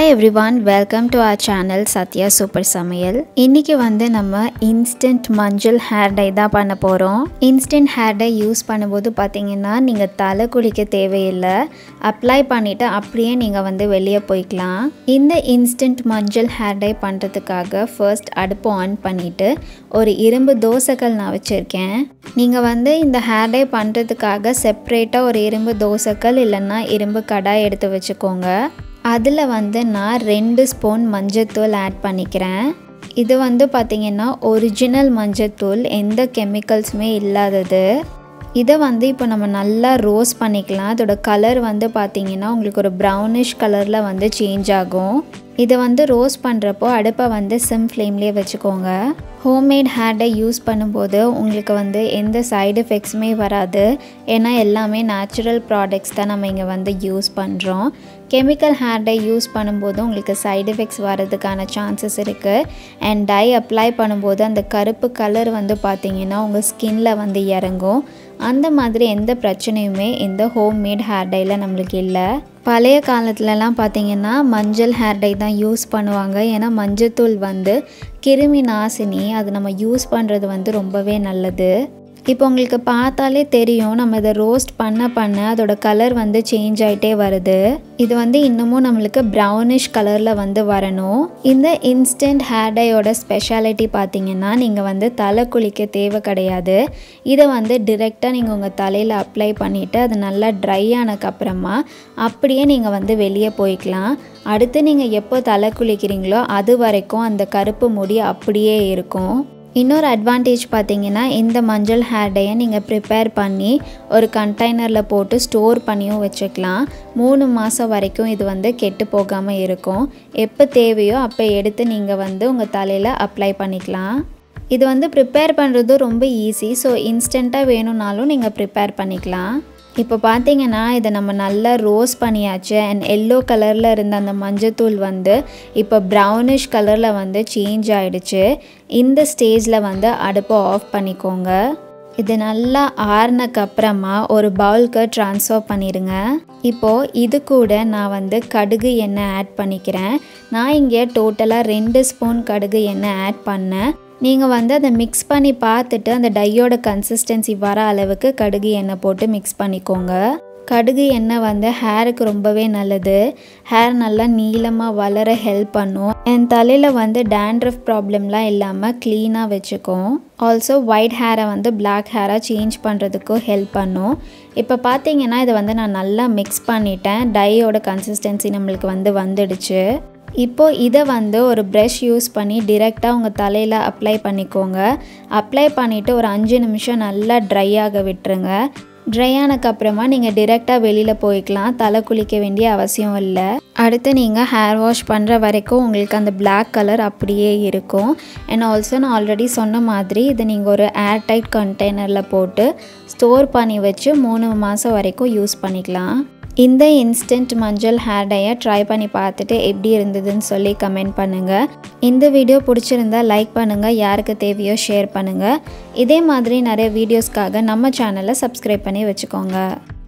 every everyone welcome to our channel Sathya super சமையல் இன்னைக்கு வந்து நம்ம இன்ஸ்டன்ட் மஞ்சள் ஹேர் டை தான் பண்ண போகிறோம் இன்ஸ்டன்ட் ஹேர் டை யூஸ் பண்ணும்போது பார்த்தீங்கன்னா நீங்கள் தலை குளிக்க தேவையில்லை அப்ளை பண்ணிவிட்டு அப்படியே நீங்கள் வந்து வெளியே போய்க்கலாம் இந்த இன்ஸ்டன்ட் மஞ்சள் ஹேர் டை பண்ணுறதுக்காக ஃபர்ஸ்ட் அடுப்பு ஆன் பண்ணிவிட்டு ஒரு இரும்பு தோசைக்கல் நான் வச்சுருக்கேன் நீங்கள் வந்து இந்த ஹேர் டை பண்ணுறதுக்காக செப்ரேட்டாக ஒரு இரும்பு தோசைக்கல் இல்லைன்னா இரும்பு கடாய் எடுத்து வச்சுக்கோங்க அதில் வந்து நான் ரெண்டு ஸ்பூன் மஞ்சத்தூள் ஆட் பண்ணிக்கிறேன் இது வந்து பார்த்திங்கன்னா ஒரிஜினல் மஞ்சத்தூள் எந்த கெமிக்கல்ஸுமே இல்லாதது இதை வந்து இப்போ நம்ம நல்லா ரோஸ் பண்ணிக்கலாம் அதோட கலர் வந்து பார்த்திங்கன்னா உங்களுக்கு ஒரு ப்ரௌனிஷ் கலரில் வந்து சேஞ்ச் ஆகும் இதை வந்து ரோஸ் பண்ணுறப்போ அடுப்பை வந்து சிம் ஃப்ளேம்லேயே வச்சுக்கோங்க ஹோம்மேட் ஹேர் டை யூஸ் பண்ணும்போது உங்களுக்கு வந்து எந்த சைடு எஃபெக்ட்ஸுமே வராது ஏன்னா எல்லாமே நேச்சுரல் ப்ராடக்ட்ஸ் தான் நம்ம இங்கே வந்து யூஸ் பண்ணுறோம் கெமிக்கல் ஹேர் டை யூஸ் பண்ணும்போது உங்களுக்கு சைடு எஃபெக்ட்ஸ் வரதுக்கான சான்சஸ் இருக்குது அண்ட் டை அப்ளை பண்ணும்போது அந்த கருப்பு கலர் வந்து பார்த்திங்கன்னா உங்கள் ஸ்கின்ல வந்து இறங்கும் அந்த மாதிரி எந்த பிரச்சனையுமே இந்த ஹோம்மேட் ஹேர் டையில் நம்மளுக்கு இல்லை பழைய காலத்துலலாம் பார்த்திங்கன்னா மஞ்சள் ஹேர் டை தான் யூஸ் பண்ணுவாங்க ஏன்னா மஞ்சத்தூள் வந்து கிருமி நாசினி அது நம்ம யூஸ் பண்ணுறது வந்து ரொம்பவே நல்லது இப்போ உங்களுக்கு பார்த்தாலே தெரியும் நம்ம இதை ரோஸ்ட் பண்ண பண்ண அதோட கலர் வந்து சேஞ்ச் ஆகிட்டே வருது இது வந்து இன்னமும் நம்மளுக்கு ப்ரௌனிஷ் கலரில் வந்து வரணும் இந்த இன்ஸ்டன்ட் ஹேர் டையோட ஸ்பெஷாலிட்டி பார்த்தீங்கன்னா நீங்கள் வந்து தலை குளிக்க தேவை கிடையாது இதை வந்து டிரெக்டாக நீங்கள் உங்கள் தலையில் அப்ளை பண்ணிவிட்டு அது நல்லா ட்ரை ஆனதுக்கப்புறமா அப்படியே நீங்கள் வந்து வெளியே போய்க்கலாம் அடுத்து நீங்கள் எப்போ தலை குளிக்கிறீங்களோ அது வரைக்கும் அந்த கருப்பு முடி அப்படியே இருக்கும் இன்னொரு அட்வான்டேஜ் பார்த்தீங்கன்னா இந்த மஞ்சள் ஹேர் டையை நீங்கள் ப்ரிப்பேர் பண்ணி ஒரு கண்டெய்னரில் போட்டு ஸ்டோர் பண்ணியும் வச்சுக்கலாம் மூணு மாதம் வரைக்கும் இது வந்து கெட்டு போகாமல் இருக்கும் எப்போ தேவையோ அப்போ எடுத்து நீங்கள் வந்து உங்கள் தலையில் அப்ளை பண்ணிக்கலாம் இது வந்து ப்ரிப்பேர் பண்ணுறது ரொம்ப ஈஸி ஸோ இன்ஸ்டண்ட்டாக வேணும்னாலும் நீங்கள் ப்ரிப்பேர் பண்ணிக்கலாம் இப்போ பார்த்தீங்கன்னா இதை நம்ம நல்லா ரோஸ் பண்ணியாச்சு அண்ட் எல்லோ கலரில் இருந்த அந்த மஞ்சத்தூள் வந்து இப்போ ப்ரௌனிஷ் கலரில் வந்து சேஞ்ச் ஆகிடுச்சு இந்த ஸ்டேஜில் வந்து அடுப்பை ஆஃப் பண்ணிக்கோங்க இது நல்லா ஆறுனக்கப்புறமா ஒரு பவுலுக்கு ட்ரான்ஸ்ஃபர் பண்ணிடுங்க இப்போது இது கூட நான் வந்து கடுகு எண்ணெய் ஆட் பண்ணிக்கிறேன் நான் இங்கே டோட்டலாக ரெண்டு ஸ்பூன் கடுகு எண்ணெய் ஆட் பண்ணேன் நீங்கள் வந்து அதை மிக்ஸ் பண்ணி பார்த்துட்டு அந்த டையோட கன்சிஸ்டன்சி வர அளவுக்கு கடுகு எண்ணெய் போட்டு மிக்ஸ் பண்ணிக்கோங்க கடுகு எண்ணெய் வந்து ஹேருக்கு ரொம்பவே நல்லது ஹேர் நல்லா நீளமாக வளர ஹெல்ப் பண்ணும் என் தலையில் வந்து டேண்ட்ரஃப் ப்ராப்ளம்லாம் இல்லாமல் க்ளீனாக வச்சுக்கும் ஆல்சோ ஒயிட் ஹேரை வந்து பிளாக் ஹேராக சேஞ்ச் பண்ணுறதுக்கும் ஹெல்ப் பண்ணும் இப்போ பார்த்தீங்கன்னா இதை வந்து நான் நல்லா மிக்ஸ் பண்ணிட்டேன் டையோட கன்சிஸ்டன்சி நம்மளுக்கு வந்து வந்துடுச்சு இப்போது இதை வந்து ஒரு ப்ரஷ் யூஸ் பண்ணி டிரெக்டாக உங்கள் தலையில் அப்ளை பண்ணிக்கோங்க அப்ளை பண்ணிவிட்டு ஒரு அஞ்சு நிமிஷம் நல்லா ட்ரை ஆக விட்டுருங்க ட்ரை ஆனதுக்கப்புறமா நீங்கள் டிரெக்டாக வெளியில் போய்க்கலாம் தலை குளிக்க வேண்டிய அவசியம் இல்லை அடுத்து நீங்கள் ஹேர் வாஷ் பண்ணுற வரைக்கும் உங்களுக்கு அந்த பிளாக் கலர் அப்படியே இருக்கும் அண்ட் ஆல்சோ நான் ஆல்ரெடி சொன்ன மாதிரி இதை நீங்கள் ஒரு ஏர் டைட் கண்டெய்னரில் போட்டு ஸ்டோர் பண்ணி வச்சு மூணு மாதம் வரைக்கும் யூஸ் பண்ணிக்கலாம் இந்த இன்ஸ்டன்ட் மஞ்சள் ஹேர் டையை ட்ரை பண்ணி பார்த்துட்டு எப்படி இருந்ததுன்னு சொல்லி கமெண்ட் பண்ணுங்கள் இந்த வீடியோ பிடிச்சிருந்தா லைக் பண்ணுங்கள் யாருக்கு தேவையோ ஷேர் பண்ணுங்கள் இதே மாதிரி நிறைய வீடியோஸ்க்காக நம்ம சேனலை சப்ஸ்கிரைப் பண்ணி வச்சுக்கோங்க